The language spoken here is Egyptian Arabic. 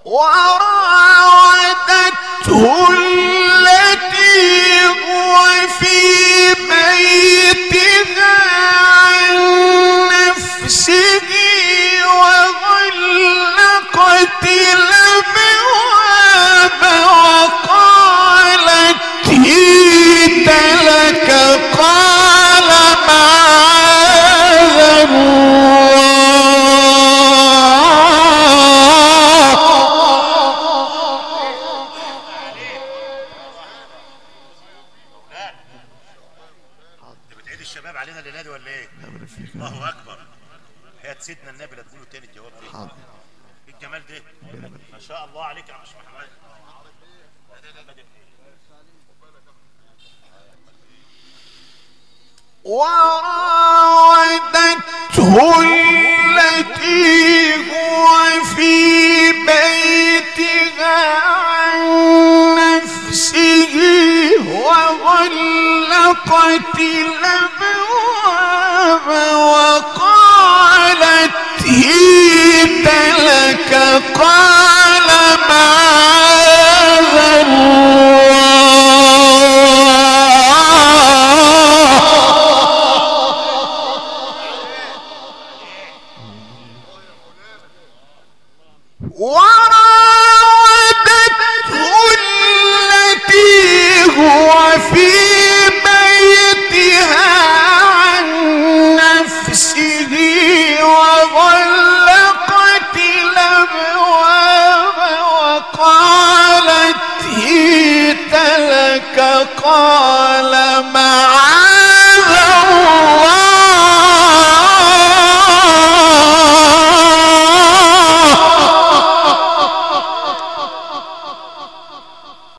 وراودته التي هو في بيتها عن نفسه وغلقت الابواب وقالت هيت لك قال معاذ الله انت بتعيد الشباب علينا الليله دي ولا ايه؟ الله اكبر حياة سيدنا النبي لا تقولوا تاني الجواب دي حاضر ايه الجمال ده؟ ما شاء الله عليك يا عم شيخ محمد وراودته التي هو في بيتها عن نفسه وغلقت الابواب وقالت هيت لك قال معاذ الله وراودته التي هو في بيتها عن نفسه وغلقت الابواب وقالت هيت لك قال